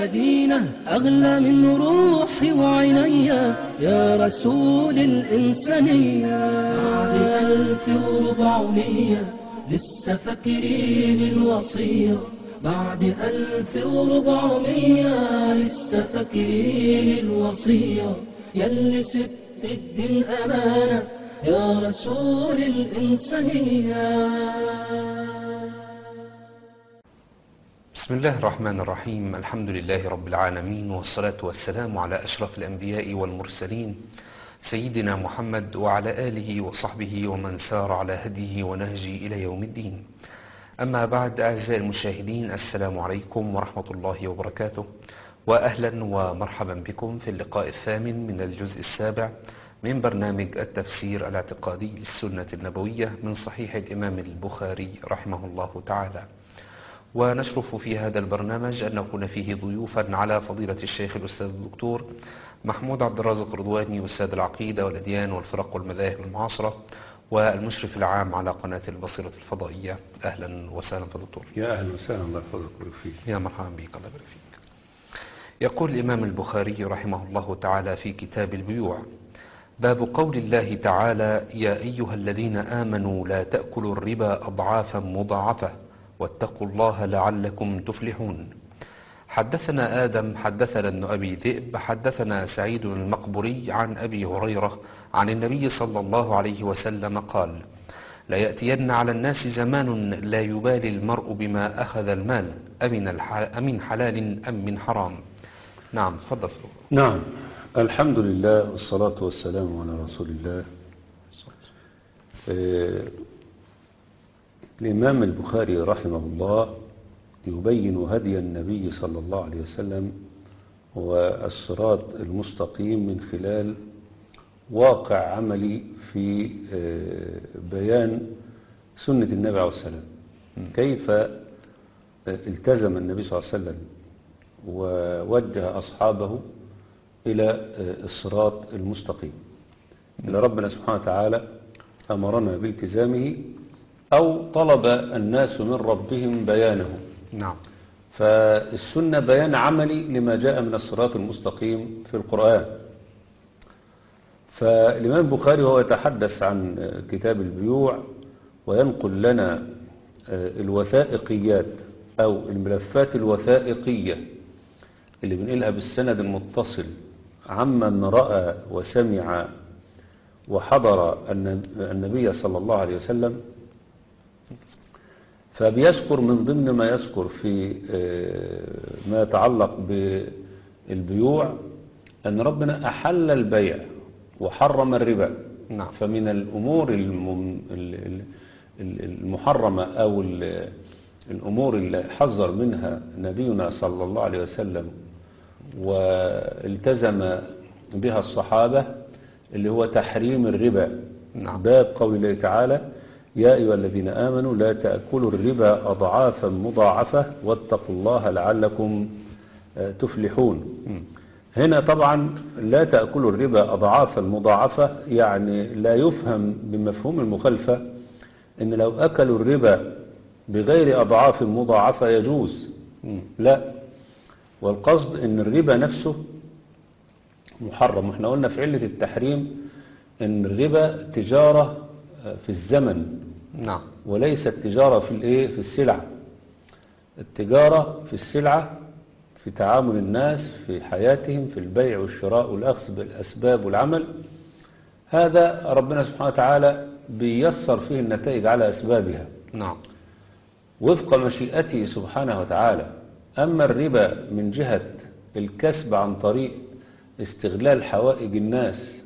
المدينة أغلى من روحي وعيني يا رسول الإنسانية بعد ألف وربعمية لسه فاكرين الوصية بعد ألف وربعمية لسه فاكرين الوصية يلي سبت الدين أمانة يا رسول الإنسانية بسم الله الرحمن الرحيم الحمد لله رب العالمين والصلاة والسلام على أشرف الأنبياء والمرسلين سيدنا محمد وعلى آله وصحبه ومن سار على هديه ونهجه إلى يوم الدين أما بعد أعزائي المشاهدين السلام عليكم ورحمة الله وبركاته وأهلا ومرحبا بكم في اللقاء الثامن من الجزء السابع من برنامج التفسير الاعتقادي للسنة النبوية من صحيح الإمام البخاري رحمه الله تعالى ونشرف في هذا البرنامج أن نكون فيه ضيوفا على فضيلة الشيخ الأستاذ الدكتور محمود عبد الرازق رضواني أستاذ العقيدة والأديان والفرق والمذاهب المعاصرة والمشرف العام على قناة البصيرة الفضائية أهلا وسهلا دكتور يا اهلا وسهلا الله يحفظك ويوفقك يا مرحبا بك الله يبارك فيك يقول الإمام البخاري رحمه الله تعالى في كتاب البيوع باب قول الله تعالى يا أيها الذين آمنوا لا تأكلوا الربا أضعافا مضاعفة واتقوا الله لعلكم تفلحون حدثنا آدم حدثنا ابن أبي ذئب حدثنا سعيد المقبري عن أبي هريرة عن النبي صلى الله عليه وسلم قال ليأتين على الناس زمان لا يبالي المرء بما أخذ المال أمن, الح... أمن حلال أم من حرام نعم تفضل نعم الحمد لله والصلاة والسلام على رسول الله آه، الإمام البخاري رحمه الله يبين هدي النبي صلى الله عليه وسلم والصراط المستقيم من خلال واقع عملي في آه، بيان سنة النبي عليه السلام كيف آه، التزم النبي صلى الله عليه وسلم ووجه أصحابه إلى آه، الصراط المستقيم إن ربنا سبحانه وتعالى أمرنا بالتزامه أو طلب الناس من ربهم بيانه نعم فالسنة بيان عملي لما جاء من الصراط المستقيم في القرآن فالإمام البخاري هو يتحدث عن كتاب البيوع وينقل لنا الوثائقيات أو الملفات الوثائقية اللي بنقلها بالسند المتصل عمن رأى وسمع وحضر النبي صلى الله عليه وسلم فبيذكر من ضمن ما يذكر في ما يتعلق بالبيوع أن ربنا أحل البيع وحرم الربا نعم. فمن الأمور المم- ال- ال- ال- المحرمة أو ال- الأمور اللي حذر منها نبينا صلى الله عليه وسلم والتزم بها الصحابة اللي هو تحريم الربا نعم. باب قول الله تعالى يا أيها الذين آمنوا لا تأكلوا الربا أضعافا مضاعفة واتقوا الله لعلكم آه، تفلحون هنا طبعا لا تأكلوا الربا أضعافا مضاعفة يعني لا يفهم بمفهوم المخالفة إن لو أكلوا الربا بغير أضعاف مضاعفة يجوز لا والقصد إن الربا نفسه محرم احنا قلنا في علة التحريم إن الربا تجارة آه، في الزمن نعم وليست تجارة في الايه في السلع التجارة في السلعة في تعامل الناس في حياتهم في البيع والشراء والأخذ بالأسباب والعمل هذا ربنا سبحانه وتعالى بيسر فيه النتائج على أسبابها نعم وفق مشيئته سبحانه وتعالى أما الربا من جهة الكسب عن طريق استغلال حوائج الناس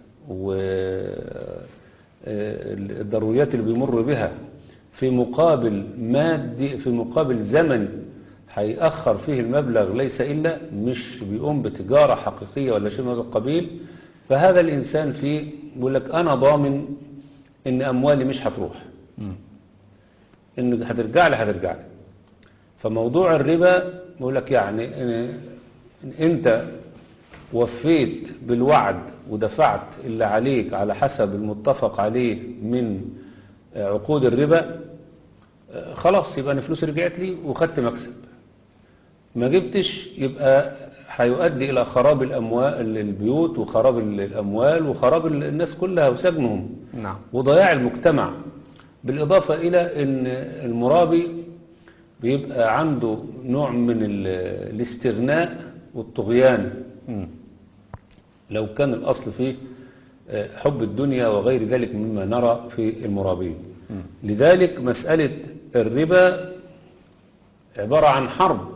والضروريات اللي بيمر بها في مقابل مادي في مقابل زمن هيأخر فيه المبلغ ليس إلا مش بيقوم بتجارة حقيقية ولا شيء من هذا القبيل فهذا الإنسان فيه بيقول لك أنا ضامن إن أموالي مش هتروح إن هترجع لي هترجع لي فموضوع الربا بيقول لك يعني إن إن أنت وفيت بالوعد ودفعت اللي عليك على حسب المتفق عليه من عقود الربا خلاص يبقى انا فلوسي رجعت لي وخدت مكسب ما جبتش يبقى هيؤدي إلى خراب الأموال البيوت وخراب الأموال وخراب الناس كلها وسجنهم نعم وضياع المجتمع بالإضافة إلى أن المرابي بيبقى عنده نوع من ال- الاستغناء والطغيان مم. لو كان الأصل فيه آه، حب الدنيا وغير ذلك مما نرى في المرابين لذلك مسألة الربا عبارة عن حرب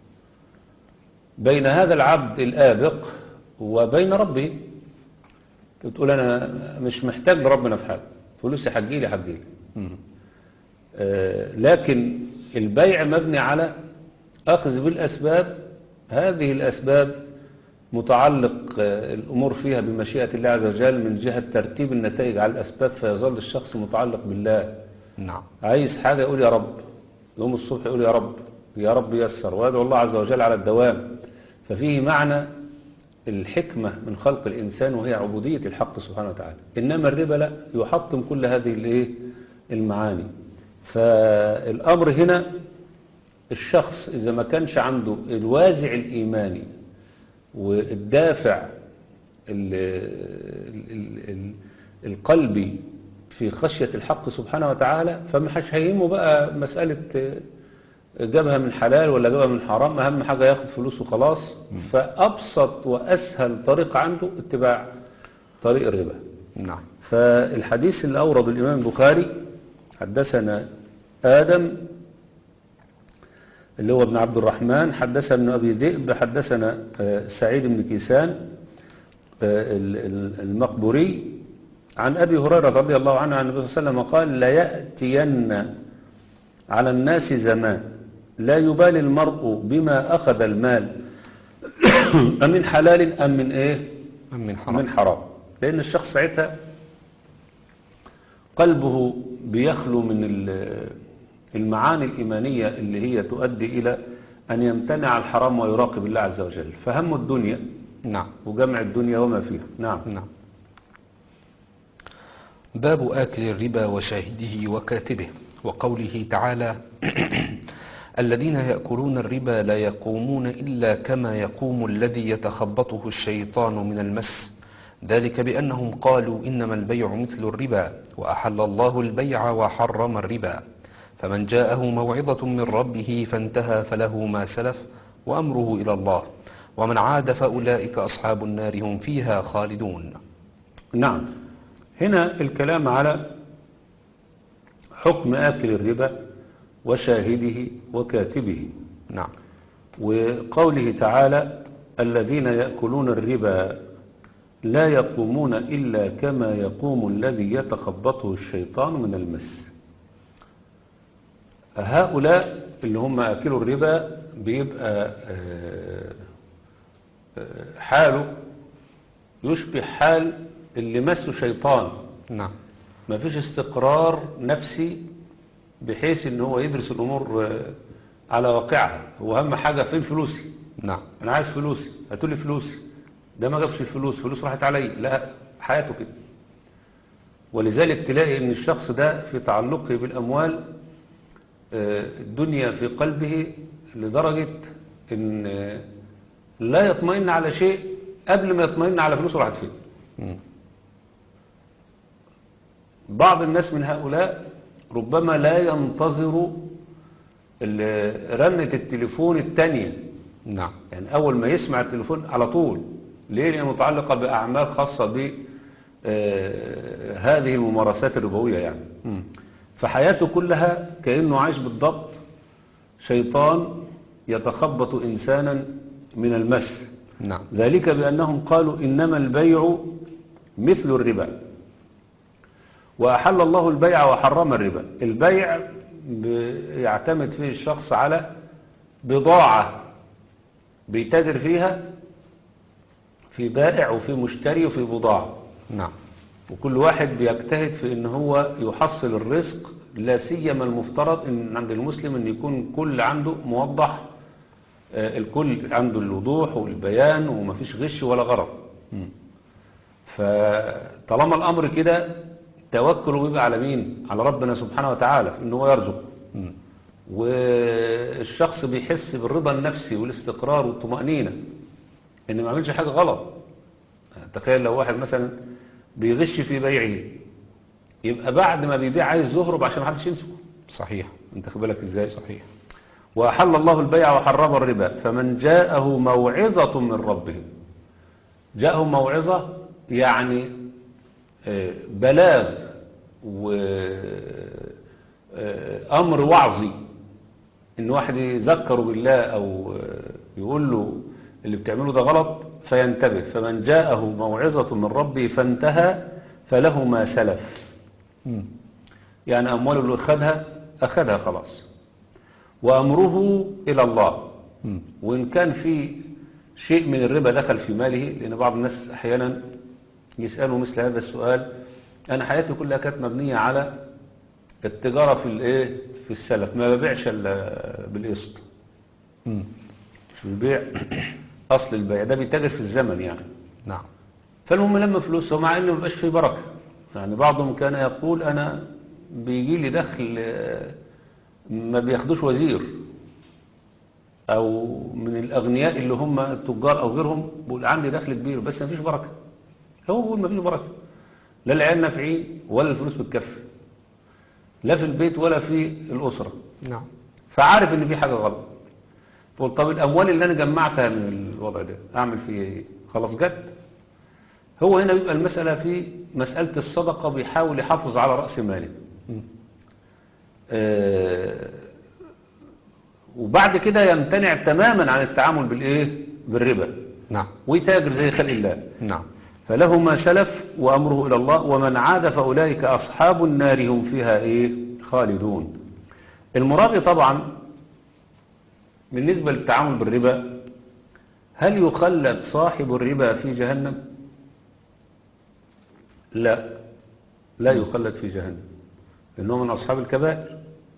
بين هذا العبد الآبق وبين ربه أنت بتقول أنا مش محتاج لربنا في حاجة فلوسي حجيلي حجيلي مم. آه، لكن البيع مبني على أخذ بالأسباب هذه الأسباب متعلق آه، الأمور فيها بمشيئة الله عز وجل من جهة ترتيب النتائج على الأسباب فيظل الشخص متعلق بالله نعم عايز حاجة يقول يا رب يوم الصبح يقول يا رب يا رب يسر ويدعو الله عز وجل على الدوام ففيه معنى الحكمة من خلق الإنسان وهي عبودية الحق سبحانه وتعالى إنما الربا لا يحطم كل هذه الإيه المعاني فالأمر هنا الشخص إذا ما كانش عنده الوازع الإيماني والدافع ال ال ال القلبي في خشية الحق سبحانه وتعالى فمحش هيهمه بقى مسألة جابها من حلال ولا جابها من حرام أهم حاجة ياخد فلوس وخلاص فأبسط وأسهل طريق عنده اتباع طريق الربا نعم فالحديث اللي أورد الإمام البخاري حدثنا آدم اللي هو ابن عبد الرحمن حدثنا ابن أبي ذئب حدثنا آه، سعيد بن كيسان آه، ال- ال- المقبوري عن أبي هريرة رضي الله عنه عن النبي صلى الله عليه وسلم قال لا يأتين على الناس زمان لا يبالي المرء بما أخذ المال أم من حلال أم من إيه أم من حرام من حرام لأن الشخص ساعتها قلبه بيخلو من ال- المعاني الإيمانية اللي هي تؤدي إلى أن يمتنع عن الحرام ويراقب الله عز وجل فهم الدنيا نعم وجمع الدنيا وما فيها نعم نعم باب آكل الربا وشاهده وكاتبه وقوله تعالى الذين يأكلون الربا لا يقومون إلا كما يقوم الذي يتخبطه الشيطان من المس ذلك بأنهم قالوا إنما البيع مثل الربا وأحل الله البيع وحرم الربا فمن جاءه موعظة من ربه فانتهى فله ما سلف وأمره إلى الله ومن عاد فأولئك أصحاب النار هم فيها خالدون نعم هنا الكلام على حكم آكل الربا وشاهده وكاتبه نعم وقوله تعالى الذين يأكلون الربا لا يقومون إلا كما يقوم الذي يتخبطه الشيطان من المس هؤلاء اللي هم أكلوا الربا بيبقى آه، آه، حاله يشبه حال اللي مسه شيطان نعم ما فيش استقرار نفسي بحيث ان هو يدرس الامور آه، على واقعها هو اهم حاجه فين فلوسي نعم انا عايز فلوسي هاتوا لي فلوسي ده ما جابش الفلوس فلوس راحت علي لا حياته كده ولذلك تلاقي ان الشخص ده في تعلقه بالاموال آه، الدنيا في قلبه لدرجه ان آه، لا يطمئن على شيء قبل ما يطمئن على فلوسه راحت فين مم. بعض الناس من هؤلاء ربما لا ينتظر ال- رنة التليفون التانية نعم يعني أول ما يسمع التليفون على طول ليه؟ لأنها متعلقة بأعمال خاصة ب آه، هذه الممارسات الربوية يعني مم. فحياته كلها كأنه عايش بالضبط شيطان يتخبط إنسانا من المس نعم ذلك بأنهم قالوا إنما البيع مثل الربا وأحل الله البيع وحرم الربا البيع ب- يعتمد فيه الشخص على بضاعة بيتاجر فيها في بائع وفي مشتري وفي بضاعة نعم وكل واحد بيجتهد في ان هو يحصل الرزق لا سيما المفترض ان عند المسلم ان يكون كل عنده موضح آه، الكل عنده الوضوح والبيان ومفيش غش ولا غرض مم. فطالما الامر كده توكله بيبقى على مين على ربنا سبحانه وتعالى في ان هو يرزق مم. والشخص بيحس بالرضا النفسي والاستقرار والطمأنينة ان ما عملش حاجة غلط تخيل لو واحد مثلا بيغش في بيعه يبقى بعد ما بيبيع عايز يهرب عشان محدش يمسكه صحيح انت خد بالك ازاي صحيح وأحل الله البيع وحرم الربا فمن جاءه موعظة من ربه جاءه موعظة يعني آه، بلاغ وأمر وعظي إن واحد يذكره بالله أو آه، يقول له اللي بتعمله ده غلط فينتبه فمن جاءه موعظة من ربه فانتهى فله ما سلف مم. يعني أمواله اللي أخذها أخذها خلاص وأمره إلى الله مم. وإن كان في شيء من الربا دخل في ماله لأن بعض الناس أحيانا يسألوا مثل هذا السؤال أنا حياتي كلها كانت مبنية على التجارة في الإيه في السلف ما ببيعش إلا بالقسط مم. مش بيبيع أصل البيع ده بيتاجر في الزمن يعني نعم فالمهم لما فلوسه مع انه مبقاش فيه بركه يعني بعضهم كان يقول انا بيجي لي دخل آه، ما بياخدوش وزير او من الاغنياء اللي هم التجار او غيرهم بيقول عندي دخل كبير بس ما فيش بركه هو بيقول ما فيش بركه لا العيال نافعين ولا الفلوس بتكفي لا في البيت ولا في الاسره نعم فعارف ان في حاجه غلط قلت طب الاموال اللي انا جمعتها من الوضع ده اعمل فيها ايه خلاص جت هو هنا بيبقى المساله في مساله الصدقه بيحاول يحافظ على راس ماله مم. آه، وبعد كده يمتنع تماما عن التعامل بالايه بالربا نعم ويتاجر زي خلق الله نعم فله ما سلف وأمره إلى الله ومن عاد فأولئك أصحاب النار هم فيها إيه خالدون المراد طبعا بالنسبة للتعامل بالربا هل يخلد صاحب الربا في جهنم لا لا يخلد في جهنم لأنه من أصحاب الكبائر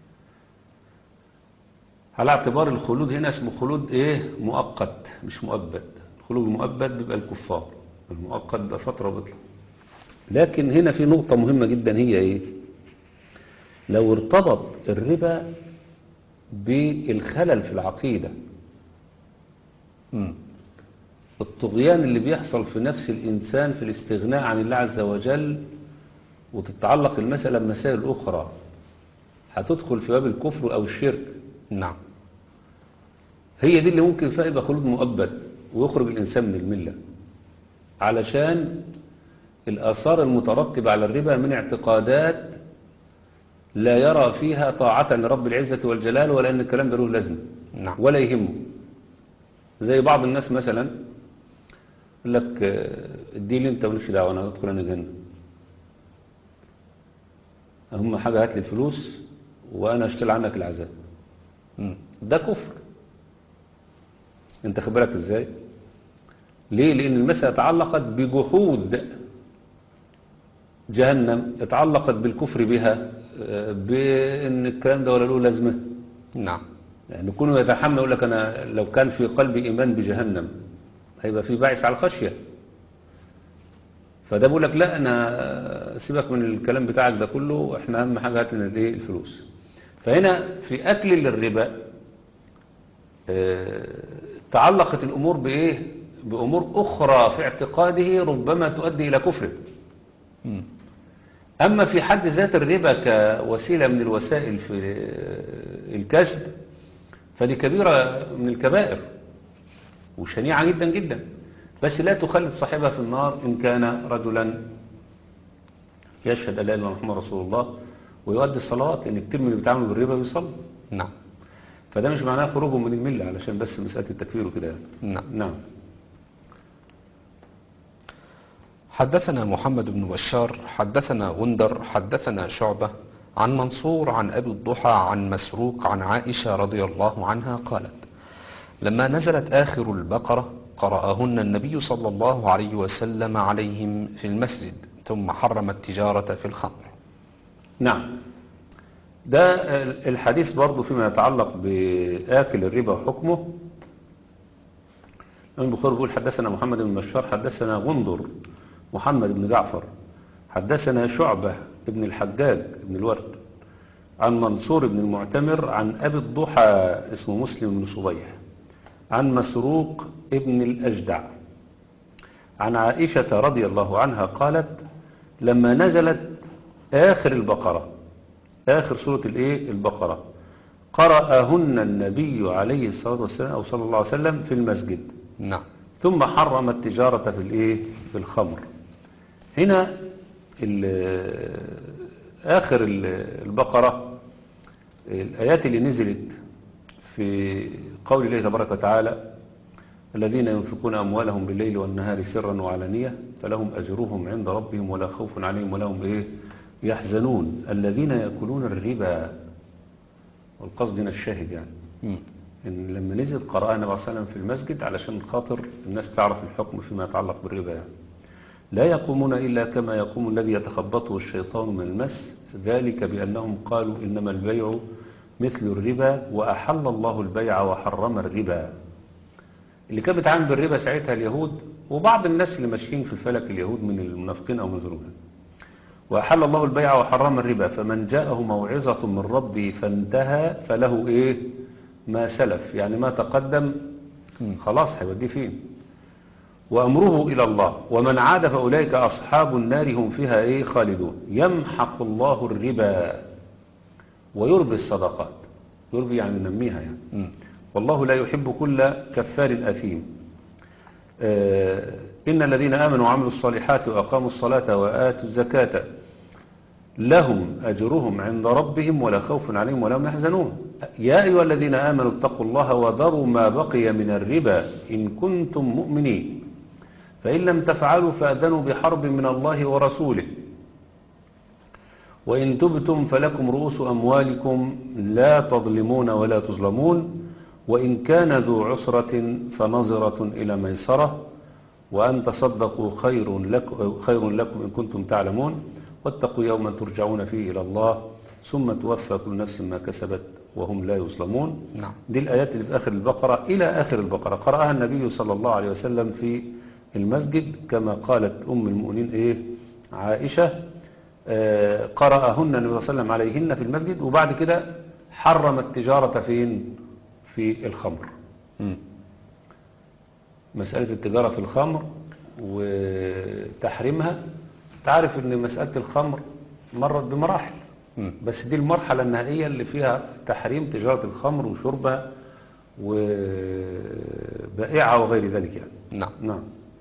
على اعتبار الخلود هنا اسمه خلود ايه مؤقت مش مؤبد الخلود المؤبد بيبقى الكفار المؤقت بيبقى فترة وبيطلع لكن هنا في نقطة مهمة جدا هي ايه لو ارتبط الربا بالخلل في العقيدة مم. الطغيان اللي بيحصل في نفس الإنسان في الاستغناء عن الله عز وجل وتتعلق المسألة بمسائل أخرى هتدخل في باب الكفر أو الشرك نعم هي دي اللي ممكن فيها يبقى خلود مؤبد ويخرج الإنسان من الملة علشان الآثار المترتبة على الربا من اعتقادات لا يرى فيها طاعة لرب العزة والجلال ولا أن الكلام ده له لازمة نعم ولا يهمه زي بعض الناس مثلا يقول لك آه، اديني انت مالكش دعوه انا هدخل انا جنه اهم حاجه هات لي الفلوس وانا اشتري عنك العذاب مم. ده كفر انت خد بالك ازاي ليه لان المسألة تعلقت بجحود جهنم اتعلقت بالكفر بها آه، بان الكلام ده ولا له لازمه نعم يعني كونه يتحمل يقول لك انا لو كان في قلبي ايمان بجهنم هيبقى في باعث على الخشيه فده بيقول لك لا انا سيبك من الكلام بتاعك ده كله احنا اهم حاجه هات لنا الايه الفلوس فهنا في اكل للربا آه، تعلقت الامور بايه بامور اخرى في اعتقاده ربما تؤدي الى كفره مم. أما في حد ذات الربا كوسيلة من الوسائل في الكسب فدي كبيرة من الكبائر وشنيعة جدا جدا بس لا تخلد صاحبها في النار إن كان رجلا يشهد أن لا إله إلا الله محمد رسول الله ويؤدي الصلوات لأن كتير من اللي بيتعاملوا بالربا بيصلوا نعم فده مش معناه خروجهم من الملة علشان بس مسألة التكفير وكده يعني. نعم نعم حدثنا محمد بن بشار حدثنا غندر حدثنا شعبة عن منصور عن أبي الضحى عن مسروق عن عائشة رضي الله عنها قالت لما نزلت آخر البقرة قرأهن النبي صلى الله عليه وسلم عليهم في المسجد ثم حرم التجارة في الخمر نعم ده الحديث برضو فيما يتعلق بآكل الربا وحكمه الإمام البخاري بيقول حدثنا محمد بن بشار حدثنا غندر محمد بن جعفر حدثنا شعبة بن الحجاج بن الورد عن منصور بن المعتمر عن أبي الضحى اسمه مسلم بن صبيح عن مسروق ابن الأجدع عن عائشة رضي الله عنها قالت لما نزلت آخر البقرة آخر سورة الإيه البقرة قرأهن النبي عليه الصلاة والسلام أو صلى الله عليه وسلم في المسجد نعم ثم حرم التجارة في الإيه في الخمر هنا ال- آخر ال- البقرة الآيات اللي نزلت في قول الله تبارك وتعالى الذين ينفقون أموالهم بالليل والنهار سرا وعلانية فلهم أجرهم عند ربهم ولا خوف عليهم ولا هم إيه يحزنون الذين يأكلون الربا والقصد هنا الشاهد يعني مم. إن لما نزل قرأها النبي صلى الله عليه وسلم في المسجد علشان خاطر الناس تعرف الحكم فيما يتعلق بالربا يعني. لا يقومون إلا كما يقوم الذي يتخبطه الشيطان من المس ذلك بأنهم قالوا إنما البيع مثل الربا وأحل الله البيع وحرم الربا اللي كان بيتعامل بالربا ساعتها اليهود وبعض الناس اللي ماشيين في فلك اليهود من المنافقين أو من ذنوبهم وأحل الله البيع وحرم الربا فمن جاءه موعظة من ربه فانتهى فله إيه ما سلف يعني ما تقدم خلاص هيوديه فين وأمره إلى الله ومن عاد فأولئك أصحاب النار هم فيها إيه خالدون يمحق الله الربا ويربي الصدقات يربي يعني ينميها يعني مم. والله لا يحب كل كفار أثيم آه، إن الذين آمنوا وعملوا الصالحات وأقاموا الصلاة وآتوا الزكاة لهم أجرهم عند ربهم ولا خوف عليهم ولا هم يحزنون يا أيها الذين آمنوا اتقوا الله وذروا ما بقي من الربا إن كنتم مؤمنين فإن لم تفعلوا فأذنوا بحرب من الله ورسوله وإن تبتم فلكم رؤوس أموالكم لا تظلمون ولا تظلمون وإن كان ذو عسرة فنظرة إلى ميسرة وأن تصدقوا خير لكم, خير لكم إن كنتم تعلمون واتقوا يوما ترجعون فيه إلى الله ثم توفى كل نفس ما كسبت وهم لا يظلمون نعم. دي الآيات اللي في آخر البقرة إلى آخر البقرة قرأها النبي صلى الله عليه وسلم في المسجد كما قالت أم المؤمنين إيه عائشة آه، قرأهن النبي صلى الله عليه وسلم عليهن في المسجد وبعد كده حرم التجارة فين في الخمر مم. مسألة التجارة في الخمر وتحريمها تعرف ان مسألة الخمر مرت بمراحل مم. بس دي المرحلة النهائية اللي فيها تحريم تجارة الخمر وشربها وبائعة وغير ذلك يعني نعم نعم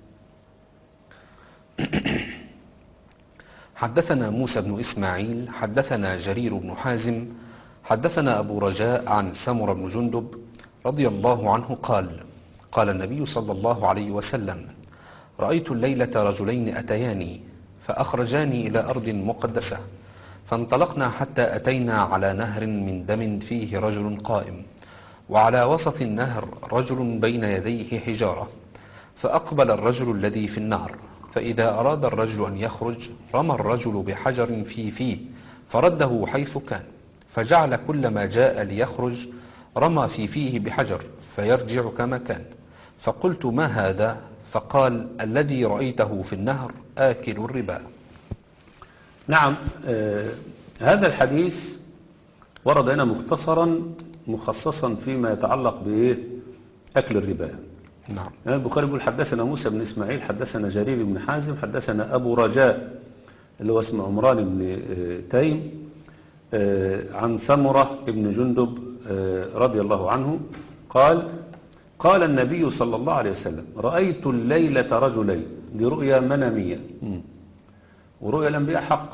حدثنا موسى بن إسماعيل حدثنا جرير بن حازم حدثنا أبو رجاء عن سمر بن جندب رضي الله عنه قال قال النبي صلى الله عليه وسلم رأيت الليلة رجلين أتياني فأخرجاني إلى أرض مقدسة فانطلقنا حتى أتينا على نهر من دم فيه رجل قائم وعلى وسط النهر رجل بين يديه حجارة فأقبل الرجل الذي في النهر فإذا أراد الرجل أن يخرج رمى الرجل بحجر في فيه فرده حيث كان فجعل كل ما جاء ليخرج رمى في فيه بحجر فيرجع كما كان فقلت ما هذا فقال الذي رأيته في النهر آكل الربا نعم آه هذا الحديث ورد هنا مختصرا مخصصا فيما يتعلق بإيه أكل الربا نعم يعني البخاري بيقول حدثنا موسى بن إسماعيل حدثنا جرير بن حازم حدثنا أبو رجاء اللي هو اسمه عمران بن آه، تيم آه، عن سمرة بن جندب آه، رضي الله عنه قال قال النبي صلى الله عليه وسلم رأيت الليلة رجلين دي رؤيا منامية مم. ورؤيا الأنبياء حق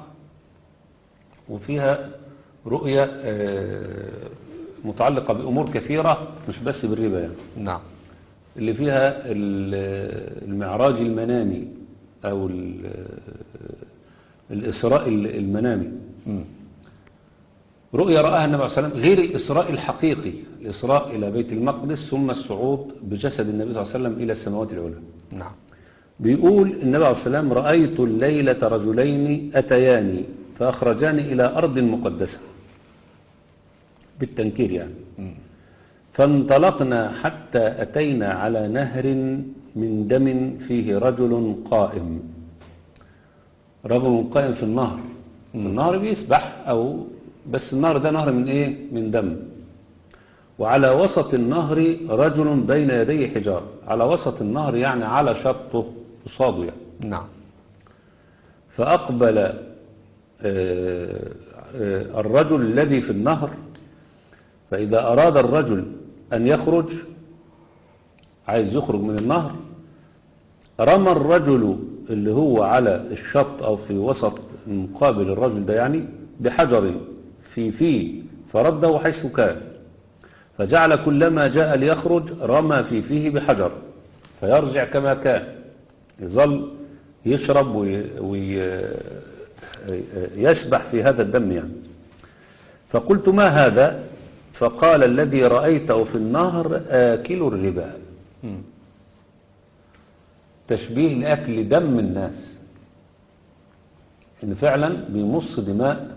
وفيها رؤيا آه، متعلقة بأمور كثيرة مش بس بالربا يعني نعم اللي فيها ال- المعراج المنامي أو ال- الإسراء المنامي مم. رؤيا رآها النبي صلى الله عليه وسلم غير الإسراء الحقيقي الإسراء إلى بيت المقدس ثم الصعود بجسد النبي صلى الله عليه وسلم إلى السماوات العلى نعم بيقول النبي عليه الصلاة والسلام رأيت الليلة رجلين أتياني فأخرجاني إلى أرض مقدسة بالتنكير يعني مم. فانطلقنا حتى أتينا على نهر من دم فيه رجل قائم رجل قائم في النهر النهر بيسبح أو بس النهر ده نهر من إيه من دم وعلى وسط النهر رجل بين يديه حجار على وسط النهر يعني على شطه قصاده يعني نعم فأقبل آه، آه، الرجل الذي في النهر فإذا أراد الرجل أن يخرج عايز يخرج من النهر رمى الرجل اللي هو على الشط أو في وسط مقابل الرجل ده يعني بحجر في فيه فرده حيث كان فجعل كلما جاء ليخرج رمى في فيه بحجر فيرجع كما كان يظل يشرب ويسبح في هذا الدم يعني فقلت ما هذا فقال الذي رأيته في النهر آكل الربا مم. تشبيه لأكل دم الناس إن فعلا بيمص دماء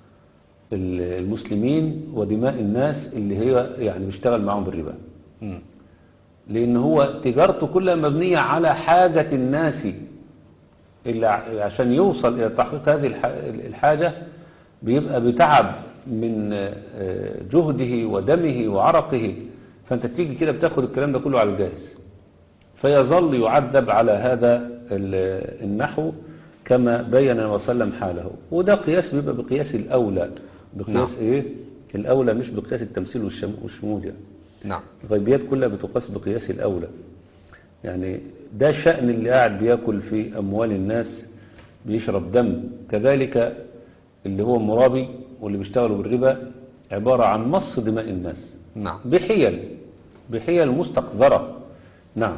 المسلمين ودماء الناس اللي هي يعني بيشتغل معهم بالربا مم. لأن هو تجارته كلها مبنية على حاجة الناس اللي ع- عشان يوصل إلى تحقيق هذه الح- الحاجة بيبقى بتعب من آه، جهده ودمه وعرقه فأنت تيجي كده بتاخد الكلام ده كله على الجاهز فيظل يعذب على هذا ال- النحو كما بين وسلم حاله وده قياس بيبقى بقياس الأولى بقياس نعم. إيه الأولى مش بقياس التمثيل والشم- والشمول يعني نعم الغيبيات كلها بتقاس بقياس الأولى يعني ده شأن اللي قاعد بياكل في أموال الناس بيشرب دم كذلك اللي هو مرابي واللي بيشتغلوا بالربا عبارة عن مص دماء الناس نعم بحيل بحيل مستقذرة نعم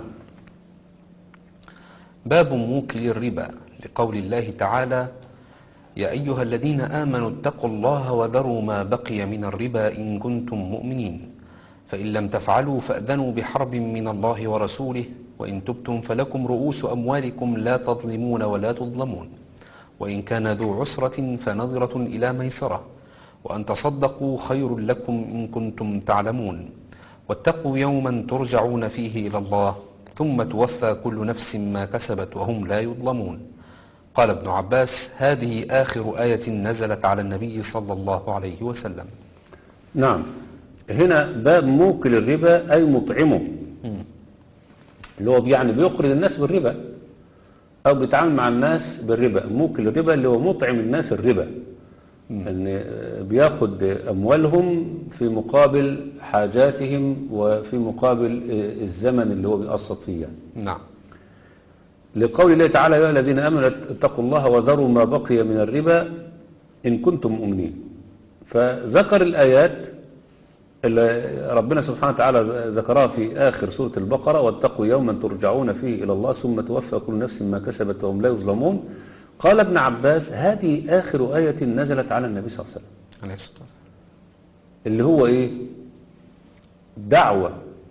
باب موكل الربا لقول الله تعالى يا أيها الذين آمنوا اتقوا الله وذروا ما بقي من الربا إن كنتم مؤمنين فإن لم تفعلوا فأذنوا بحرب من الله ورسوله وإن تبتم فلكم رؤوس أموالكم لا تظلمون ولا تظلمون وإن كان ذو عسرة فنظرة إلى ميسرة وأن تصدقوا خير لكم إن كنتم تعلمون واتقوا يوما ترجعون فيه إلى الله ثم توفى كل نفس ما كسبت وهم لا يظلمون قال ابن عباس هذه آخر آية نزلت على النبي صلى الله عليه وسلم نعم هنا باب موكل الربا أي مطعمه اللي هو يعني بيقرض الناس بالربا أو بيتعامل مع الناس بالربا موكل الربا اللي هو مطعم الناس الربا ان بياخد أموالهم في مقابل حاجاتهم وفي مقابل الزمن اللي هو بيقسط فيه يعني. نعم لقول الله تعالى يا أيها الذين آمنوا اتقوا الله وذروا ما بقي من الربا إن كنتم مؤمنين فذكر الآيات اللي ربنا سبحانه وتعالى ذكرها في آخر سورة البقرة واتقوا يوما ترجعون فيه إلى الله ثم توفى كل نفس ما كسبت وهم لا يظلمون قال ابن عباس هذه آخر آية نزلت على النبي صلى الله عليه وسلم عليه الصلاة والسلام اللي هو إيه دعوة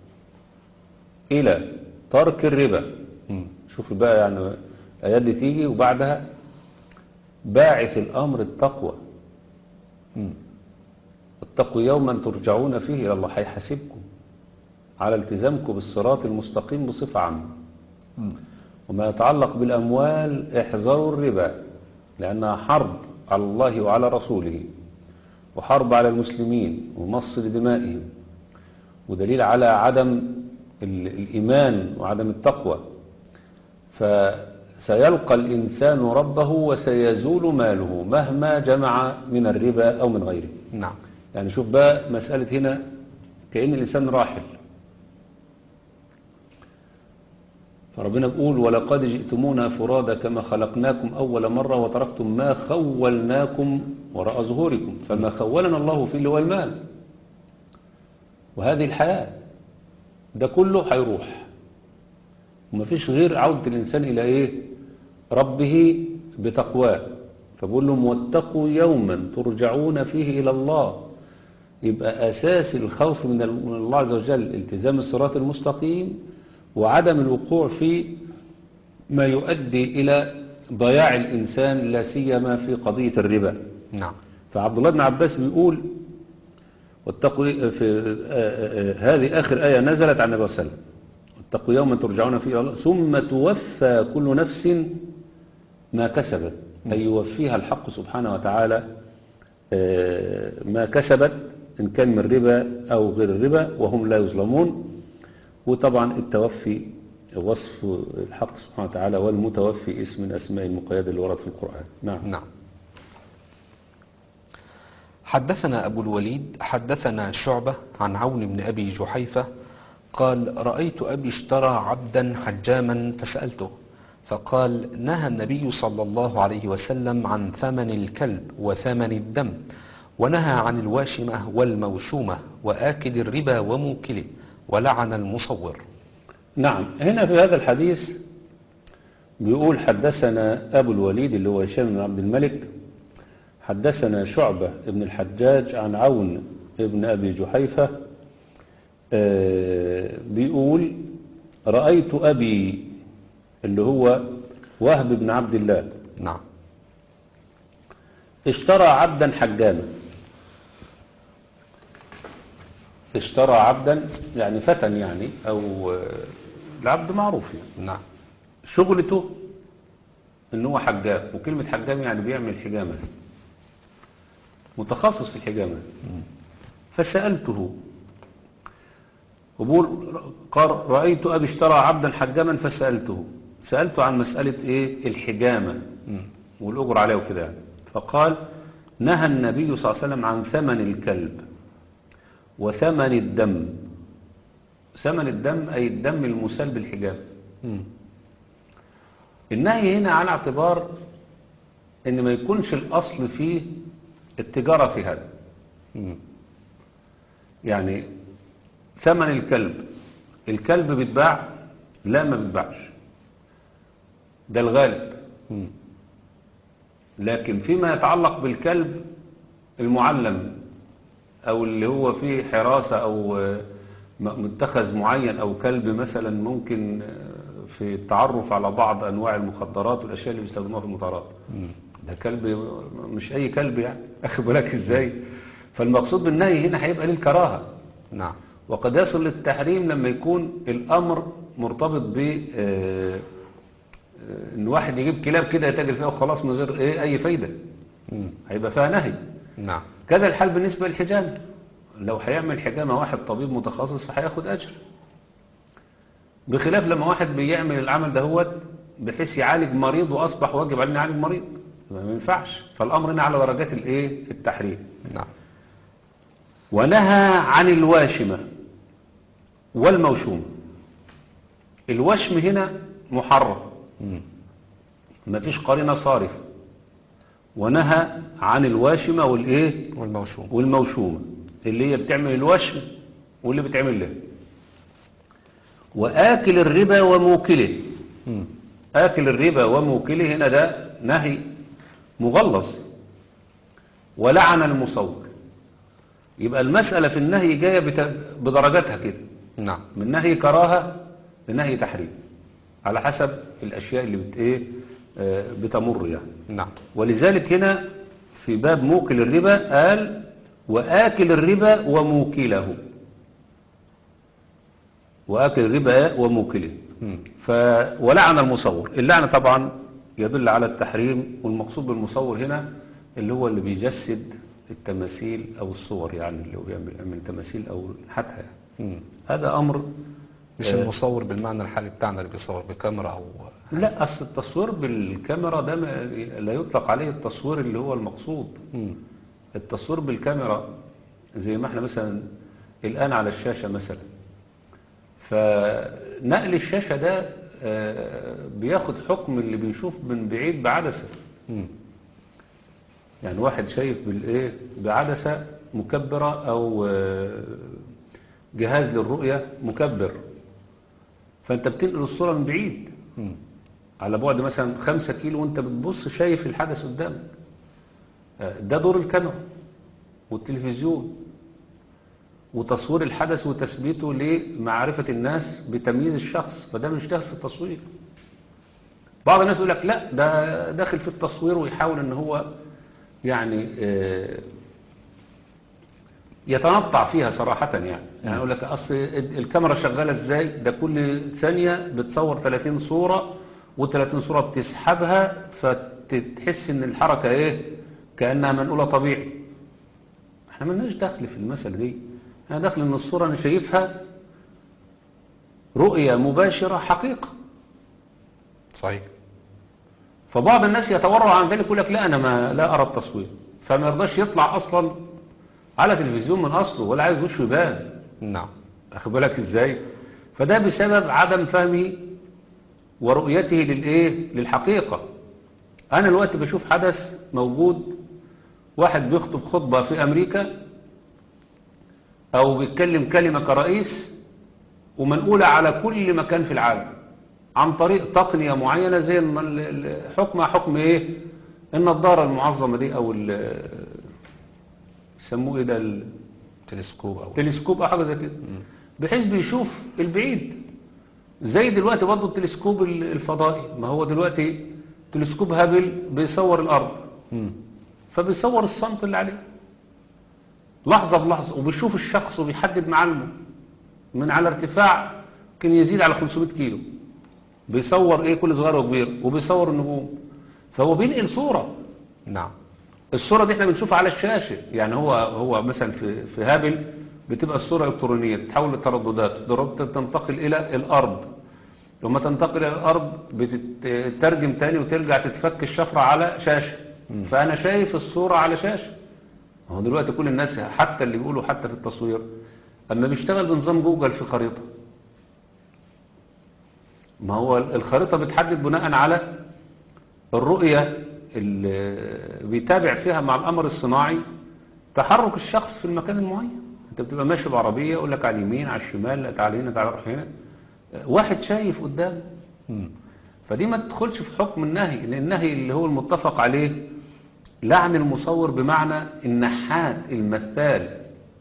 إلى ترك الربا مم. شوف بقى يعني الآيات دي تيجي وبعدها باعث الأمر التقوى مم. اتقوا يوما ترجعون فيه إلى الله هيحاسبكم على التزامكم بالصراط المستقيم بصفة عامة مم. وما يتعلق بالأموال احذروا الربا لأنها حرب على الله وعلى رسوله وحرب على المسلمين ومص لدمائهم ودليل على عدم ال- الإيمان وعدم التقوى فسيلقى الإنسان ربه وسيزول ماله مهما جمع من الربا أو من غيره نعم يعني شوف بقى مسألة هنا كأن الإنسان راحل فربنا بيقول ولقد جئتمونا فرادا كما خلقناكم أول مرة وتركتم ما خولناكم وراء ظهوركم فما خولنا الله فيه اللي هو المال وهذه الحياة ده كله هيروح ومفيش غير عودة الإنسان إلى إيه ربه بتقواه فبقول لهم واتقوا يوما ترجعون فيه إلى الله يبقى أساس الخوف من ال- من الله عز وجل التزام الصراط المستقيم وعدم الوقوع في ما يؤدي إلى ضياع الإنسان لا سيما في قضية الربا نعم فعبد الله بن عباس بيقول واتقوا في آه، آه، آه، هذه آخر آية نزلت عن النبي صلى الله عليه وسلم واتقوا يوما ترجعون فيه إلى الله ثم توفى كل نفس ما كسبت أي يوفيها الحق سبحانه وتعالى آه، ما كسبت إن كان من ربا أو غير الربا وهم لا يظلمون وطبعا التوفي وصف الحق سبحانه وتعالى والمتوفي اسم من أسماء المقيدة اللي ورد في القرآن نعم نعم حدثنا أبو الوليد حدثنا شعبة عن عون بن أبي جحيفة قال رأيت أبي اشترى عبدا حجاما فسألته فقال نهى النبي صلى الله عليه وسلم عن ثمن الكلب وثمن الدم ونهى عن الواشمة والموشومة وآكل الربا وموكله ولعن المصور نعم هنا في هذا الحديث بيقول حدثنا أبو الوليد اللي هو هشام بن عبد الملك حدثنا شعبة بن الحجاج عن عون بن أبي جحيفة آه، بيقول رأيت أبي اللي هو وهب بن عبد الله نعم اشترى عبدا حجاما اشترى عبدا يعني فتى يعني أو آه، العبد معروف يعني نعم شغلته ان هو حجام وكلمة حجام يعني بيعمل حجامة متخصص في الحجامة فسألته وبقول قال رأيت أبي اشترى عبدا حجاما فسألته سألته عن مسألة ايه الحجامة والأجر عليه وكده يعني. فقال نهى النبي صلى الله عليه وسلم عن ثمن الكلب وثمن الدم ثمن الدم أي الدم المسال بالحجامة مم. النهي هنا على اعتبار ان ما يكونش الاصل فيه التجارة في هذا مم. يعني ثمن الكلب الكلب بيتباع لا ما بيتباعش ده الغالب مم. لكن فيما يتعلق بالكلب المعلم او اللي هو فيه حراسة او آه، م- متخذ معين او كلب مثلا ممكن آه، في التعرف على بعض انواع المخدرات والاشياء اللي بيستخدموها في المطارات ده كلب مش اي كلب يعني اخد بالك ازاي فالمقصود بالنهي هنا هيبقى للكراهه نعم وقد يصل للتحريم لما يكون الامر مرتبط ب آه، آه، ان واحد يجيب كلاب كده يتاجر فيها وخلاص من غير ايه اي فايده مم. هيبقى فيها نهي نعم كذا الحال بالنسبه للحجامه لو هيعمل حجامه واحد طبيب متخصص فهياخد اجر بخلاف لما واحد بيعمل العمل دهوت بحيث يعالج مريض واصبح واجب عليه إنه يعالج مريض ما ينفعش فالامر هنا على درجات الايه التحريم نعم ونهى عن الواشمة والموشوم الوشم هنا محرم مم. ما فيش قرينة صارفة ونهى عن الواشمة والايه والموشوم والموشومة اللي هي بتعمل الوشم واللي بتعمل له وآكل الربا وموكله مم. آكل الربا وموكله هنا ده نهي مغلظ ولعن المصور يبقى المسألة في النهي جاية بت- بدرجاتها كده نعم من نهي كراهة لنهي تحريم على حسب الأشياء اللي بت إيه آه، بتمر يعني نعم ولذلك هنا في باب موكل الربا قال وآكل الربا وموكله وآكل الربا وموكله مم. ف ولعن المصور اللعنة طبعا يدل على التحريم والمقصود بالمصور هنا اللي هو اللي بيجسد التماثيل أو الصور يعني اللي هو بيعمل يعمل تماثيل أو حتى يعني. مم. هذا أمر مش آه. المصور بالمعنى الحالي بتاعنا اللي بيصور بكاميرا او لا أصل التصوير بالكاميرا ده ما- لا يطلق عليه التصوير اللي هو المقصود مم. التصوير بالكاميرا زي ما احنا مثلا الآن على الشاشة مثلا فنقل الشاشة ده آه، بياخد حكم اللي بيشوف من بعيد بعدسة مم. يعني واحد شايف بالايه بعدسة مكبرة او آه، جهاز للرؤية مكبر فانت بتنقل الصورة من بعيد مم. على بعد مثلا خمسة كيلو وانت بتبص شايف الحدث قدامك آه، ده دور الكاميرا والتلفزيون وتصوير الحدث وتثبيته لمعرفة الناس بتمييز الشخص فده بيشتغل في التصوير بعض الناس يقول لك لا ده داخل في التصوير ويحاول ان هو يعني آه، يتنطع فيها صراحة يعني يعني يقول لك اصل الكاميرا شغالة ازاي ده كل ثانية بتصور 30 صورة و30 صورة بتسحبها فتحس ان الحركة ايه كأنها منقولة طبيعي احنا ملناش دخل في المسألة دي احنا دخل ان الصورة انا شايفها رؤية مباشرة حقيقة صحيح فبعض الناس يتورع عن ذلك يقول لك لا انا ما لا ارى التصوير فما يرضاش يطلع اصلا على تلفزيون من اصله ولا عايز وشه يبان نعم اخد بالك ازاي فده بسبب عدم فهمه ورؤيته للايه للحقيقة انا الوقت بشوف حدث موجود واحد بيخطب خطبة في امريكا او بيتكلم كلمة كرئيس ومنقولة على كل مكان في العالم عن طريق تقنية معينة زي الم- ال- ال- حكمها حكم ايه النظارة المعظمة دي او ال- يسموه ايه ده ال- تلسكوب او تلسكوب او حاجه زي كده بحيث بيشوف البعيد زي دلوقتي برضه التلسكوب ال- الفضائي ما هو دلوقتي تلسكوب هابل بيصور الارض مم. فبيصور الصمت اللي عليه لحظة بلحظة وبيشوف الشخص وبيحدد معالمه من على ارتفاع كان يزيد على 500 كيلو بيصور ايه كل صغير وكبير وبيصور النجوم فهو بينقل صورة نعم الصورة دي احنا بنشوفها على الشاشة يعني هو هو مثلا في في هابل بتبقى الصورة إلكترونية تتحول لترددات ترددات تنتقل إلى الأرض لما تنتقل إلى الأرض بتترجم تاني وترجع تتفك الشفرة على شاشة فأنا شايف الصورة على شاشة هو دلوقتي كل الناس حتى اللي بيقولوا حتى في التصوير أما بيشتغل بنظام جوجل في خريطة ما هو الخريطة بتحدد بناء على الرؤية اللي بيتابع فيها مع القمر الصناعي تحرك الشخص في المكان المعين انت بتبقى ماشي بعربية يقول لك على اليمين على الشمال لا تعالى هنا تعالى روح هنا واحد شايف قدامه مم. فدي ما تدخلش في حكم النهي لان النهي اللي هو المتفق عليه لعن المصور بمعنى النحات المثال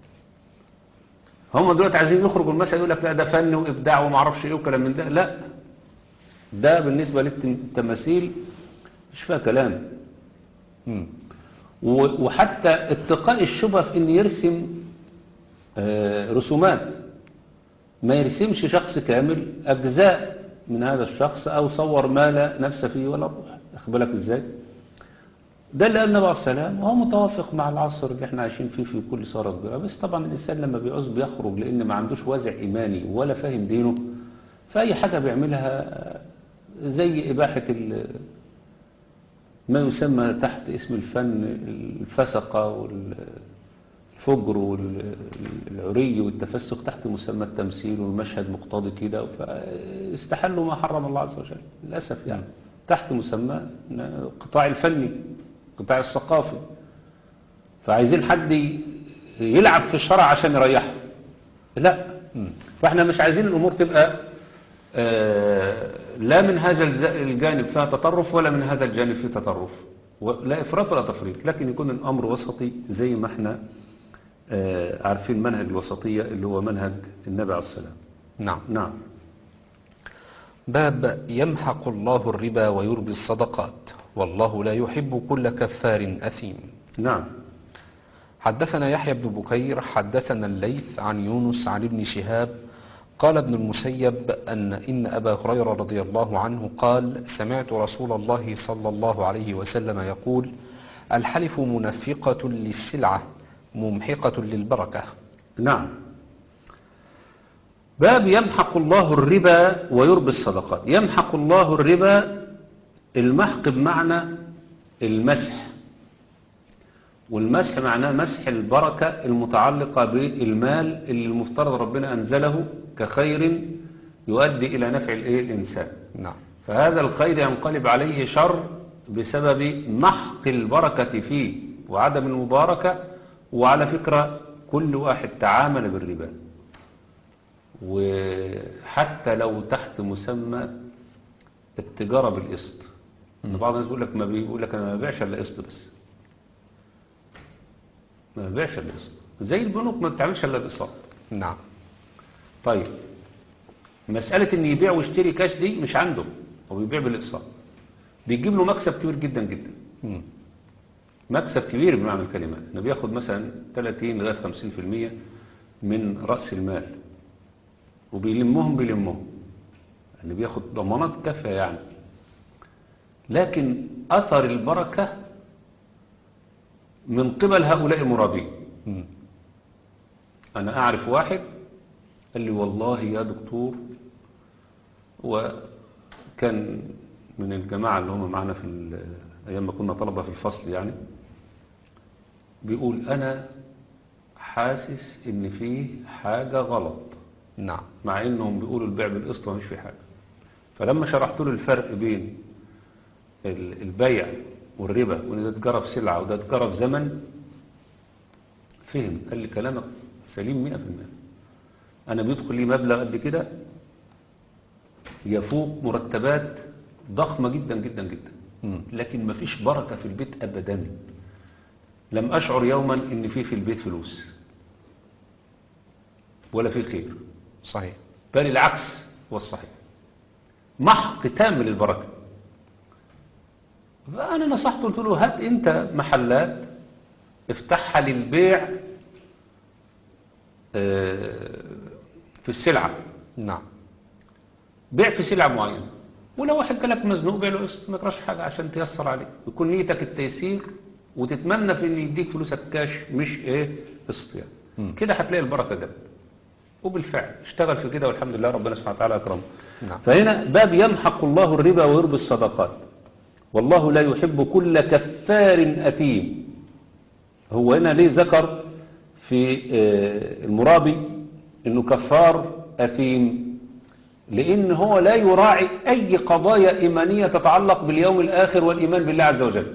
هم دلوقتي عايزين يخرجوا المسألة يقول لك لا ده فن وابداع وما اعرفش ايه وكلام من ده لا ده بالنسبة للتماثيل مش فيها كلام مم. و- وحتى اتقاء الشبهة في ان يرسم آه، رسومات ما يرسمش شخص كامل اجزاء من هذا الشخص او صور ما لا نفس فيه ولا روح اخد بالك ازاي ده اللي قال النبي عليه السلام وهو متوافق مع العصر اللي احنا عايشين فيه في كل صورة كبيرة بس طبعا الانسان لما بيعوز بيخرج لان ما عندوش وازع ايماني ولا فاهم دينه فاي حاجة بيعملها زي اباحة ال- ما يسمى تحت اسم الفن الفسقة والفجر والعري والتفسق تحت مسمى التمثيل والمشهد مقتضي كده فاستحلوا ما حرم الله عز وجل للأسف يعني تحت مسمى القطاع الفني القطاع الثقافي فعايزين حد ي- يلعب في الشرع عشان يريحه لا فاحنا مش عايزين الأمور تبقى آه، لا من هذا الز- الجانب فيها تطرف ولا من هذا الجانب فيه تطرف و- لا إفراط ولا تفريط لكن يكون الأمر وسطي زي ما احنا آه، عارفين منهج الوسطية اللي هو منهج النبي عليه السلام نعم نعم باب يمحق الله الربا ويربي الصدقات والله لا يحب كل كفار أثيم نعم حدثنا يحيى بن بكير حدثنا الليث عن يونس عن ابن شهاب قال ابن المسيب أن إن أبا هريرة رضي الله عنه قال سمعت رسول الله صلى الله عليه وسلم يقول الحلف منفقة للسلعة ممحقة للبركة نعم باب يمحق الله الربا ويربي الصدقات يمحق الله الربا المحق بمعنى المسح والمسح معناه مسح البركة المتعلقة بالمال اللي المفترض ربنا أنزله كخير يؤدي إلى نفع الإيه الإنسان نعم فهذا الخير ينقلب عليه شر بسبب محق البركة فيه وعدم المباركة وعلى فكرة كل واحد تعامل بالربا وحتى لو تحت مسمى التجارة بالقسط إن بعض الناس بيقول لك ما بيقول لك انا ما ببيعش الا قسط بس ما ببيعش الا قسط زي البنوك ما بتعملش الا الاقساط نعم طيب مسألة ان يبيع ويشتري كاش دي مش عنده هو بيبيع بالاقساط بيجيب له مكسب كبير جدا جدا مم. مكسب كبير بمعنى الكلمة انه بياخد مثلا 30 لغاية 50% من رأس المال وبيلمهم بيلمهم يعني بياخد ضمانات كافية يعني لكن أثر البركة من قبل هؤلاء المرابين مم. أنا أعرف واحد قال لي والله يا دكتور وكان من الجماعة اللي هم معنا في ال- أيام ما كنا طلبة في الفصل يعني بيقول أنا حاسس إن فيه حاجة غلط نعم مع إنهم بيقولوا البيع بالقسط مش في حاجة فلما شرحت له الفرق بين ال- البيع والربا وإن ده اتجرى في سلعة وده اتجرى في زمن فهم قال لي كلامك سليم 100% أنا بيدخل لي مبلغ قد كده يفوق مرتبات ضخمة جدا جدا جدا مم. لكن مفيش بركة في البيت أبدا لم أشعر يوما إن في في البيت فلوس ولا في خير صحيح بل العكس هو الصحيح محق تام للبركة فأنا نصحته قلت له هات أنت محلات افتحها للبيع آه، في السلعة نعم بيع في سلعة معينة ولو واحد جالك مزنوق بيع له قسط ما يكرهش حاجة عشان تيسر عليه يكون نيتك التيسير وتتمنى في ان يديك فلوسك كاش مش ايه قسط يعني مم. كده هتلاقي البركة جت وبالفعل اشتغل في كده والحمد لله ربنا سبحانه وتعالى اكرمه نعم. فهنا باب يمحق الله الربا ويربي الصدقات والله لا يحب كل كفار أثيم هو هنا ليه ذكر في آه، المرابي انه كفار أثيم لأن هو لا يراعي أي قضايا إيمانية تتعلق باليوم الآخر والإيمان بالله عز وجل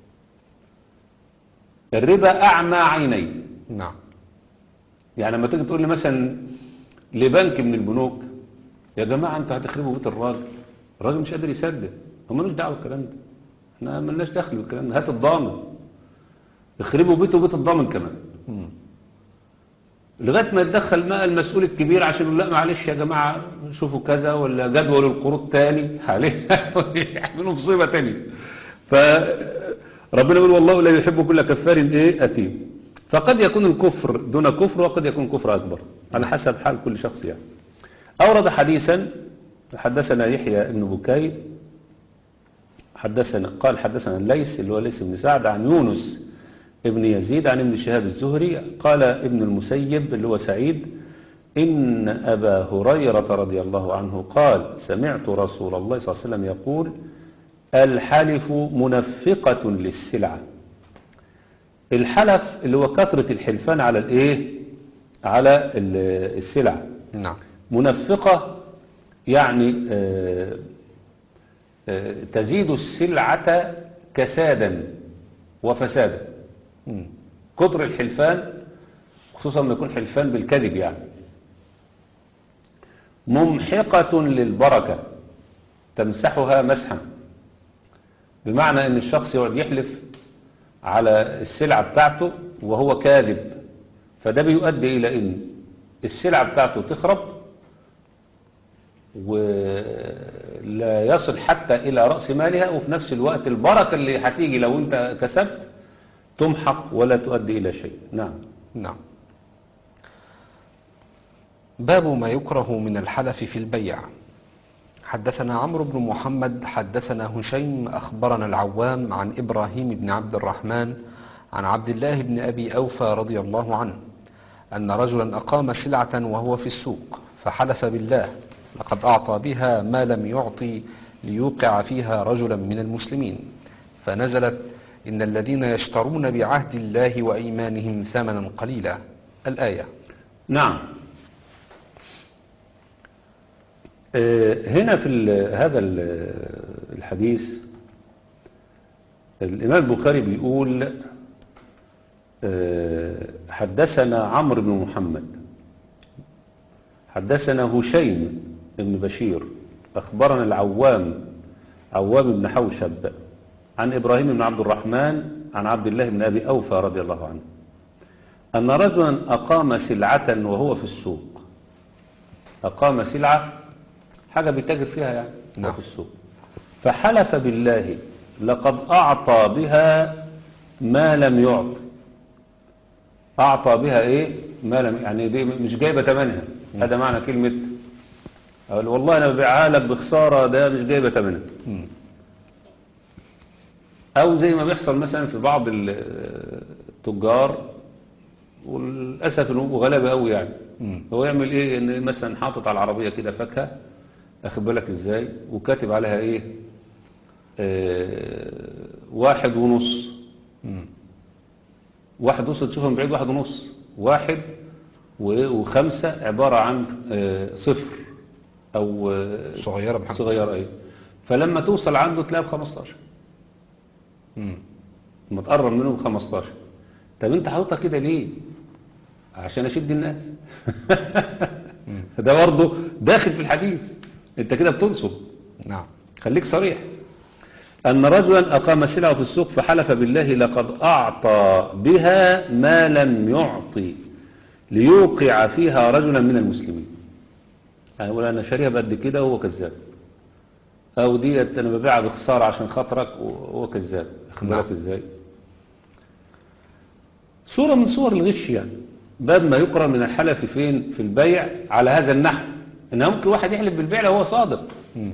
الربا أعمى عيني نعم يعني لما تيجي تقول لي مثلا لبنك من البنوك يا جماعة انتوا هتخربوا بيت الراجل الراجل مش قادر يسدد هو ملوش دعوة بالكلام ده احنا ملناش دخل بالكلام ده هات الضامن اخربوا بيته وبيت الضامن كمان مم. لغاية ما يتدخل بقى المسؤول الكبير عشان يقول لا معلش يا جماعة شوفوا كذا ولا جدول القروض تاني عليه يعملوا مصيبة تانية فربنا يقول والله لا يحب كل كفار ايه أثيم فقد يكون الكفر دون كفر وقد يكون كفر أكبر على حسب حال كل شخص يعني أورد حديثا حدثنا يحيى بن بكير حدثنا قال حدثنا الليث اللي هو ليث بن سعد عن يونس ابن يزيد عن ابن شهاب الزهري قال ابن المسيب اللي هو سعيد إن أبا هريرة رضي الله عنه قال سمعت رسول الله صلى الله عليه وسلم يقول الحلف منفقة للسلعة الحلف اللي هو كثرة الحلفان على الايه على ال- السلع نعم منفقة يعني آه، آه، تزيد السلعة كسادا وفسادا مم. كتر الحلفان خصوصا ما يكون حلفان بالكذب يعني ممحقة للبركة تمسحها مسحا بمعنى ان الشخص يقعد يحلف على السلعة بتاعته وهو كاذب فده بيؤدي الى ان السلعة بتاعته تخرب ولا يصل حتى الى رأس مالها وفي نفس الوقت البركة اللي هتيجي لو انت كسبت تمحق ولا تؤدي الى شيء نعم نعم باب ما يكره من الحلف في البيع حدثنا عمرو بن محمد حدثنا هشيم أخبرنا العوام عن إبراهيم بن عبد الرحمن عن عبد الله بن أبي أوفى رضي الله عنه أن رجلا أقام سلعة وهو في السوق فحلف بالله لقد أعطى بها ما لم يعطي ليوقع فيها رجلا من المسلمين فنزلت إن الذين يشترون بعهد الله وأيمانهم ثمنا قليلا الآية نعم آه، هنا في ال- هذا ال- الحديث الإمام البخاري بيقول آه، حدثنا عمرو بن محمد حدثنا هشيم بن بشير أخبرنا العوام عوام بن حوشب عن إبراهيم بن عبد الرحمن عن عبد الله بن أبي أوفى رضي الله عنه أن رجلا أقام سلعة وهو في السوق أقام سلعة حاجة بيتاجر فيها يعني نعم. نعم. في السوق فحلف بالله لقد أعطى بها ما لم يعط أعطى بها إيه ما لم يعني دي مش جايبة ثمنها هذا معنى كلمة أقول والله أنا ببيعها لك بخسارة ده مش جايبة ثمنها مم. أو زي ما بيحصل مثلا في بعض ال- التجار وللاسف انه غلابه قوي يعني مم. هو يعمل ايه ان مثلا حاطط على العربيه كده فاكهه اخد بالك ازاي وكاتب عليها ايه آه واحد ونص مم. واحد ونص تشوفها من بعيد واحد ونص واحد و- وخمسة عبارة عن آه، صفر أو آه، صغيرة بحاجة صغيرة أيه فلما توصل عنده تلاقيها ب 15 مم. لما تقرب منه ب 15 طب أنت حاططها كده ليه؟ عشان أشد الناس ده برضه داخل في الحديث أنت كده بتنصب نعم خليك صريح أن رجلا أقام سلعه في السوق فحلف بالله لقد أعطى بها ما لم يعطي ليوقع فيها رجلا من المسلمين يعني يقول أنا شاريها بقد كده وهو كذاب أو ديت أنا ببيعها بخسارة عشان خاطرك وهو كذاب أخد نعم. بالك إزاي صورة من صور الغش يعني باب ما يقرأ من الحلف فين في البيع على هذا النحو إن ممكن واحد يحلف بالبيع لو هو صادق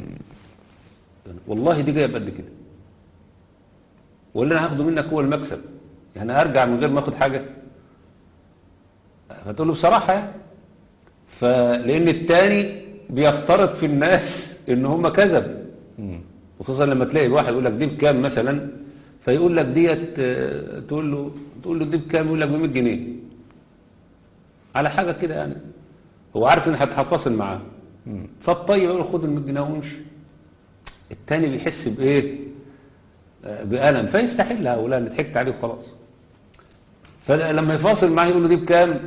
والله دي جايه بقد كده واللي انا هاخده منك هو المكسب يعني ارجع من غير ما اخد حاجه فتقول له بصراحه يعني فلان التاني بيفترض في الناس ان هم كذب مم. وخصوصا لما تلاقي واحد يقول لك دي بكام مثلا فيقول لك ديت آه، تقول له تقول له دي بكام يقول لك ب 100 جنيه على حاجه كده يعني هو عارف ان هتفاصل معاه مم. فالطيب يقول له خد ال 100 جنيه وامشي التاني بيحس بايه آه، بألم فيستحلها ولا أنا ضحكت عليه وخلاص فلما يفاصل معاه يقول له دي بكام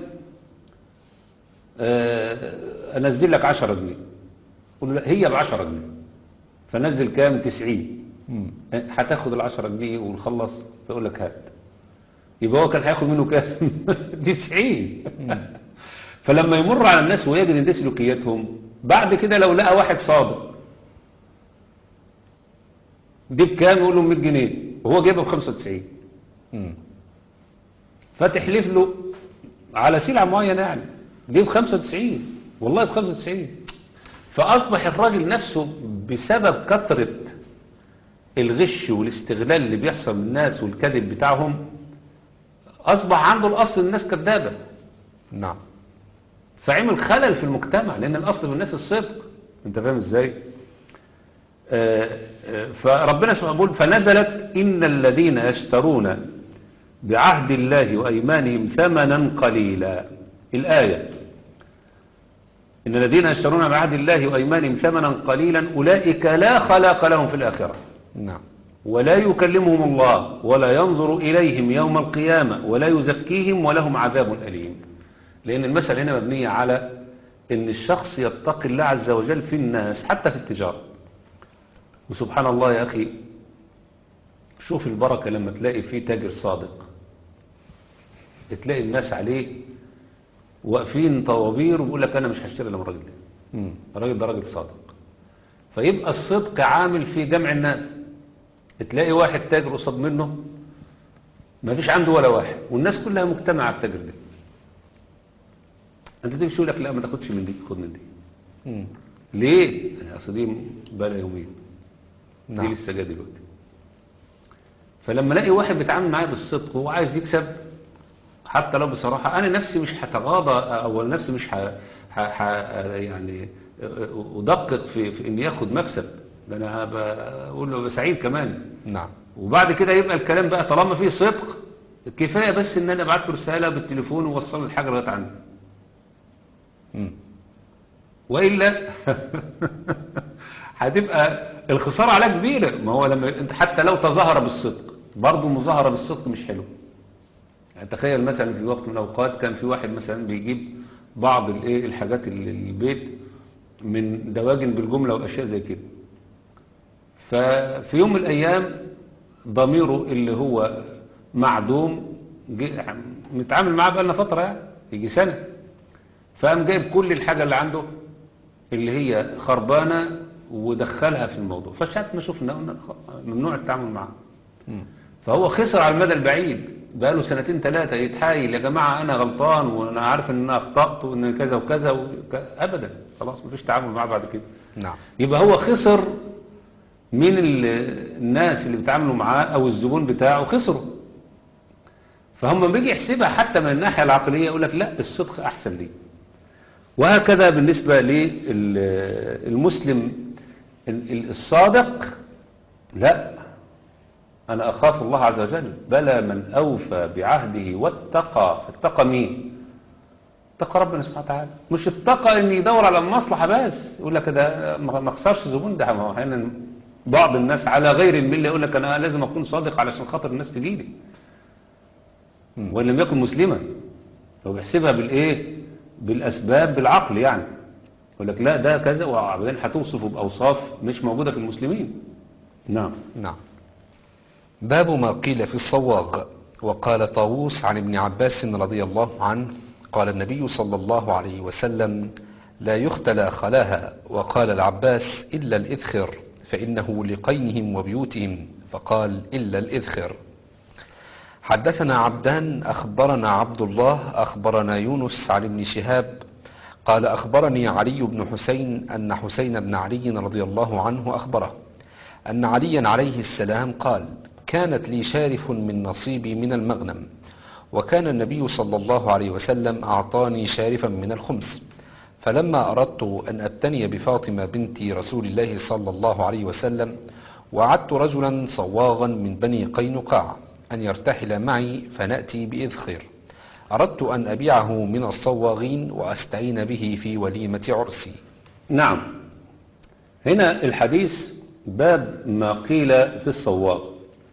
آه، انزل لك 10 جنيه يقول له لا هي ب 10 جنيه فنزل كام 90 مم. آه، هتاخد ال 10 جنيه ونخلص فيقول لك هات يبقى هو كان هياخد منه كام 90 فلما يمر على الناس ويجد ان دي سلوكياتهم بعد كده لو لقى واحد صادق دي بكام يقول له 100 جنيه وهو جايبها ب 95 مم. فتحلف له على سلعة معينة يعني دي ب 95 والله ب 95 فأصبح الراجل نفسه بسبب كثرة الغش والاستغلال اللي بيحصل من الناس والكذب بتاعهم أصبح عنده الأصل الناس كذابة نعم فعمل خلل في المجتمع لأن الأصل في الناس الصدق أنت فاهم إزاي آه، آه، فربنا سبحانه يقول فنزلت إن الذين يشترون بعهد الله وأيمانهم ثمنا قليلا الآية إن الذين يشترون بعهد الله وأيمانهم ثمنا قليلا أولئك لا خلاق لهم في الآخرة نعم ولا يكلمهم الله ولا ينظر إليهم يوم القيامة ولا يزكيهم ولهم عذاب أليم لأن المسألة هنا مبنية على أن الشخص يتقي الله عز وجل في الناس حتى في التجارة وسبحان الله يا أخي شوف البركة لما تلاقي فيه تاجر صادق تلاقي الناس عليه واقفين طوابير ويقول لك أنا مش هشتري إلا من الراجل ده مم. الراجل ده راجل صادق فيبقى الصدق عامل في جمع الناس تلاقي واحد تاجر قصاد منه ما فيش عنده ولا واحد والناس كلها مجتمعة على التاجر ده انت تيجي تقول لك لا ما تاخدش من دي خد من دي مم. ليه اصل دي بقى لها يومين دي نعم لسه جايه دلوقتي فلما الاقي واحد بيتعامل معايا بالصدق وهو عايز يكسب حتى لو بصراحه انا نفسي مش هتغاضى او نفسي مش ه... ه... ه... يعني ادقق في, في ان ياخد مكسب ده انا بقول له أبقى سعيد كمان نعم وبعد كده يبقى الكلام بقى طالما فيه صدق كفايه بس ان انا ابعت له رساله بالتليفون ووصل له الحاجه لغايه عندي مم. والا هتبقى الخساره عليها كبيره ما هو لما انت حتى لو تظاهر بالصدق برضه مظاهره بالصدق مش حلو يعني تخيل مثلا في وقت من الاوقات كان في واحد مثلا بيجيب بعض الايه الحاجات اللي البيت من دواجن بالجمله واشياء زي كده ففي يوم من الايام ضميره اللي هو معدوم جه- متعامل معاه بقالنا فتره يعني يجي سنه فقام جايب كل الحاجة اللي عنده اللي هي خربانة ودخلها في الموضوع فساعة ما شفنا قلنا خ- ممنوع التعامل معاه مم. فهو خسر على المدى البعيد بقاله سنتين ثلاثة يتحايل يا جماعة أنا غلطان وأنا عارف إن أنا أخطأت وإن كذا وكذا وك... أبدا خلاص مفيش تعامل معاه بعد كده نعم يبقى هو خسر من ال- الناس اللي بيتعاملوا معاه أو الزبون بتاعه خسروا فهم بيجي يحسبها حتى من الناحية العقلية يقول لك لا الصدق أحسن لي وهكذا بالنسبة للمسلم الصادق لا أنا أخاف الله عز وجل بلى من أوفى بعهده واتقى اتقى مين اتقى ربنا سبحانه وتعالى مش اتقى ان يدور على المصلحة بس يقول لك ده ما ما اخسرش زبون ده ما هو احيانا بعض الناس على غير الملة يقول لك انا لازم اكون صادق علشان خاطر الناس تجيلي وان لم يكن مسلما هو بيحسبها بالايه بالاسباب بالعقل يعني يقول لك لا ده كذا وبعدين هتوصفه باوصاف مش موجودة في المسلمين نعم نعم باب ما قيل في الصواغ وقال طاووس عن ابن عباس رضي الله عنه قال النبي صلى الله عليه وسلم لا يختلى خلاها وقال العباس إلا الإذخر فإنه لقينهم وبيوتهم فقال إلا الإذخر حدثنا عبدان أخبرنا عبد الله أخبرنا يونس عن ابن شهاب قال أخبرني علي بن حسين أن حسين بن علي رضي الله عنه أخبره أن عليا عليه السلام قال كانت لي شارف من نصيبي من المغنم وكان النبي صلى الله عليه وسلم أعطاني شارفا من الخمس فلما أردت أن أبتني بفاطمة بنت رسول الله صلى الله عليه وسلم وعدت رجلا صواغا من بني قينقاع أن يرتحل معي فنأتي بإذخر أردت أن أبيعه من الصواغين وأستعين به في وليمة عرسي نعم هنا الحديث باب ما قيل في الصواغ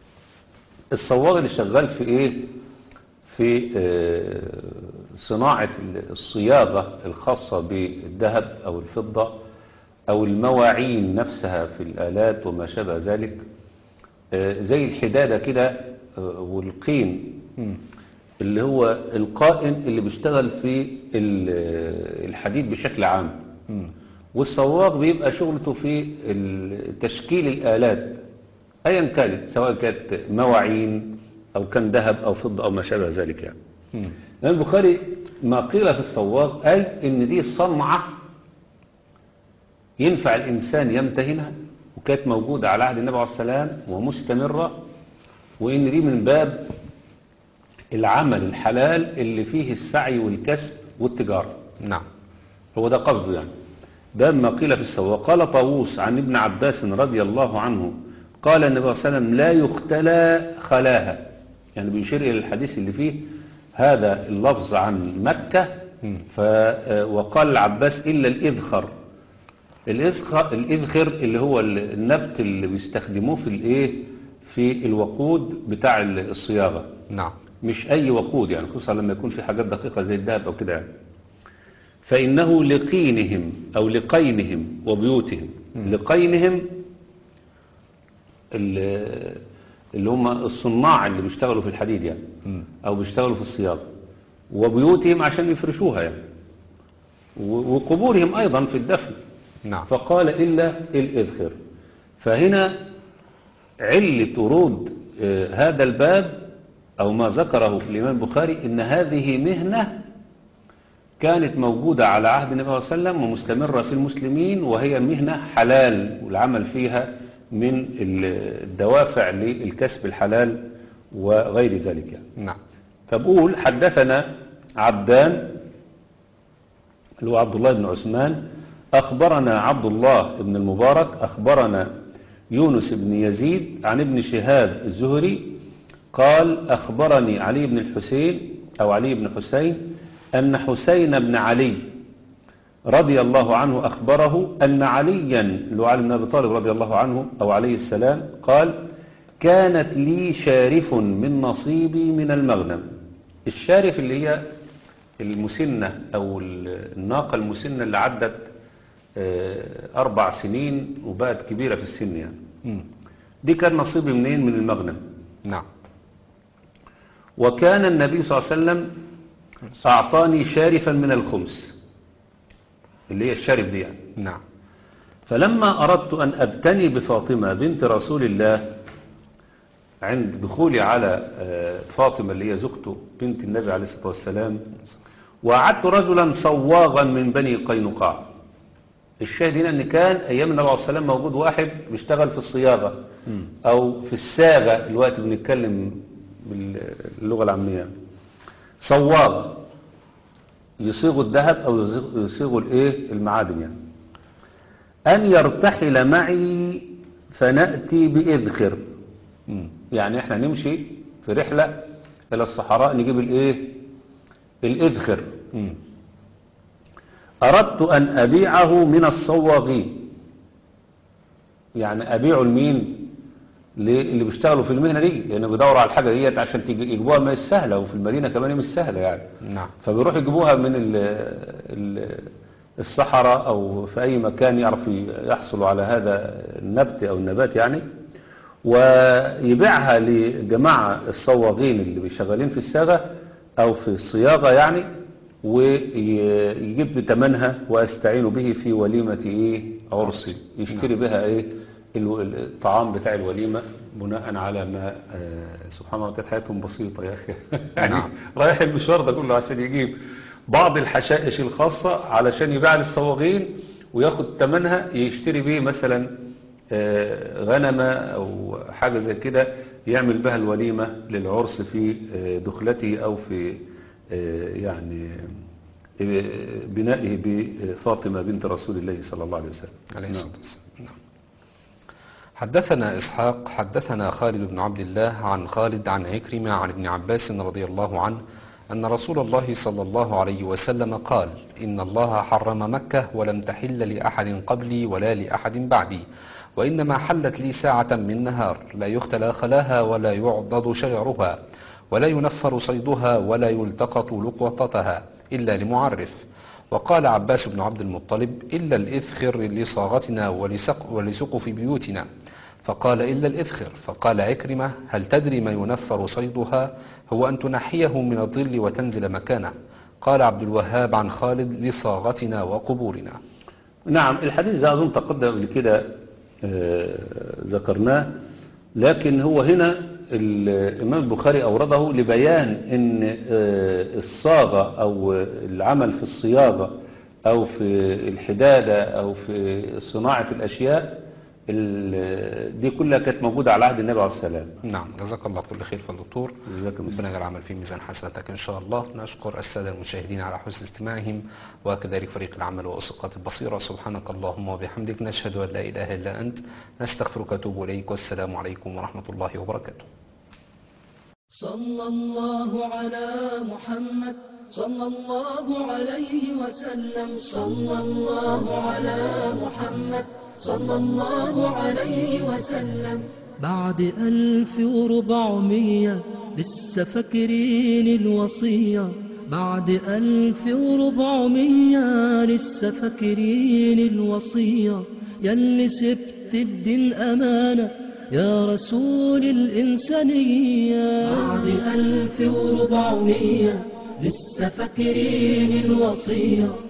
الصواغ اللي شغال في ايه في آه، صناعة الصياغة الخاصة بالذهب او الفضة او المواعين نفسها في الالات وما شابه ذلك آه، زي الحدادة كده آه، والقين اللي هو القائن اللي بيشتغل في ال- الحديد بشكل عام والصواغ بيبقى شغلته في ال- تشكيل الآلات أيا كانت سواء كانت مواعين أو كان ذهب أو فضة أو ما شابه ذلك يعني الإمام البخاري ما قيل في الصواغ أي إن دي صنعة ينفع الإنسان يمتهنها وكانت موجودة على عهد النبي عليه السلام ومستمرة وإن دي من باب العمل الحلال اللي فيه السعي والكسب والتجارة نعم هو ده قصده يعني باب ما قيل في السواق قال طاووس عن ابن عباس رضي الله عنه قال النبي صلى الله عليه وسلم لا يختلى خلاها يعني بيشير إلى الحديث اللي فيه هذا اللفظ عن مكة ف وقال العباس إلا الإذخر الإذخر, الإذخر اللي هو النبت اللي بيستخدموه في الإيه في الوقود بتاع الصياغة نعم مش أي وقود يعني خصوصا لما يكون في حاجات دقيقة زي الذهب أو كده يعني فإنه لقينهم أو لقينهم وبيوتهم لقينهم اللي اللي هم الصناع اللي بيشتغلوا في الحديد يعني أو بيشتغلوا في الصياغة وبيوتهم عشان يفرشوها يعني و- وقبورهم أيضا في الدفن نعم فقال إلا الإذخر فهنا علة ورود آه، هذا الباب أو ما ذكره في الإمام البخاري إن هذه مهنة كانت موجودة على عهد النبي صلى الله عليه وسلم ومستمرة في المسلمين وهي مهنة حلال والعمل فيها من ال- الدوافع للكسب الحلال وغير ذلك يعني. نعم فبقول حدثنا عبدان اللي هو عبد الله بن عثمان أخبرنا عبد الله بن المبارك أخبرنا يونس بن يزيد عن ابن شهاب الزهري قال أخبرني علي بن الحسين أو علي بن حسين أن حسين بن علي رضي الله عنه أخبره أن عليا اللي هو علي بن أبي طالب رضي الله عنه أو عليه السلام قال كانت لي شارف من نصيبي من المغنم الشارف اللي هي المسنة أو الناقة المسنة اللي عدت آه، أربع سنين وبقت كبيرة في السن يعني مم. دي كان نصيبي منين من المغنم نعم وكان النبي صلى الله عليه وسلم أعطاني شارفا من الخمس اللي هي الشارف دي يعني نعم فلما أردت أن أبتني بفاطمة بنت رسول الله عند دخولي على آه، فاطمة اللي هي زوجته بنت النبي عليه الصلاة والسلام وأعدت رجلا صواغا من بني قينقاع الشاهد هنا أن كان أيام النبي عليه الصلاة والسلام موجود واحد بيشتغل في الصياغة أو في الساغة الوقت بنتكلم باللغة العامية صواغ يصيغ الذهب أو يصيغ- يصيغ الإيه المعادن يعني أن يرتحل معي فنأتي بإذخر مم. يعني احنا نمشي في رحلة إلى الصحراء نجيب الإيه الإذخر مم. أردت أن أبيعه من الصواغين يعني أبيعه لمين اللي بيشتغلوا في المهنة دي لأنه بيدوروا على الحاجة ديت عشان تيجي- يجيبوها ما هي سهلة وفي المدينة كمان مش سهلة يعني نعم فبيروح يجيبوها من ال ال الصحراء أو في أي مكان يعرف يحصلوا على هذا النبت أو النبات يعني ويبيعها لجماعة الصواغين اللي بيشغالين في الصاغة أو في الصياغة يعني ويجيب بثمنها وأستعين به في وليمة إيه عرسي يشتري بها إيه الو- الطعام بتاع الوليمة بناء على ما آه، سبحان الله كانت حياتهم بسيطة يا أخي يعني نعم. رايح المشوار ده كله عشان يجيب بعض الحشائش الخاصة علشان يبيع للصواغين وياخد ثمنها يشتري بيه مثلا آه، غنمة أو حاجة زي كده يعمل بها الوليمة للعرس في آه، دخلته أو في آه، يعني آه، بنائه بفاطمة بنت رسول الله صلى الله عليه وسلم عليه نعم. الصلاة والسلام نعم. حدثنا إسحاق حدثنا خالد بن عبد الله عن خالد عن عكرمة عن ابن عباس رضي الله عنه أن رسول الله صلى الله عليه وسلم قال إن الله حرم مكة ولم تحل لأحد قبلي ولا لأحد بعدي وإنما حلت لي ساعة من نهار لا يختلى خلاها ولا يعضد شجرها ولا ينفر صيدها ولا يلتقط لقطتها إلا لمعرف وقال عباس بن عبد المطلب إلا الإذخر لصاغتنا ولسق ولسقف بيوتنا فقال إلا الإذخر فقال عكرمة هل تدري ما ينفر صيدها هو أن تنحيه من الظل وتنزل مكانه قال عبد الوهاب عن خالد لصاغتنا وقبورنا نعم الحديث ده أظن تقدم قبل كده آه، ذكرناه لكن هو هنا الإمام البخاري أورده لبيان أن آه، الصاغة أو العمل في الصياغة أو في الحدادة أو في صناعة الأشياء ال- دي كلها كانت موجودة على عهد النبي عليه السلام نعم جزاك الله كل خير فالدكتور جزاك الله ربنا يجعل العمل في ميزان حسناتك إن شاء الله نشكر السادة المشاهدين على حسن استماعهم وكذلك فريق العمل وأسقاط البصيرة سبحانك اللهم وبحمدك نشهد أن لا إله إلا أنت نستغفرك وأتوب إليك والسلام عليكم ورحمة الله وبركاته صلى الله على محمد صلى الله عليه وسلم صلى الله على محمد صلى الله عليه وسلم بعد ألف وربعمية لسه فاكرين الوصية بعد ألف وربعمية لسه فاكرين الوصية يلي سبت الدين أمانة يا رسول الإنسانية بعد ألف وربعمية لسه فاكرين الوصية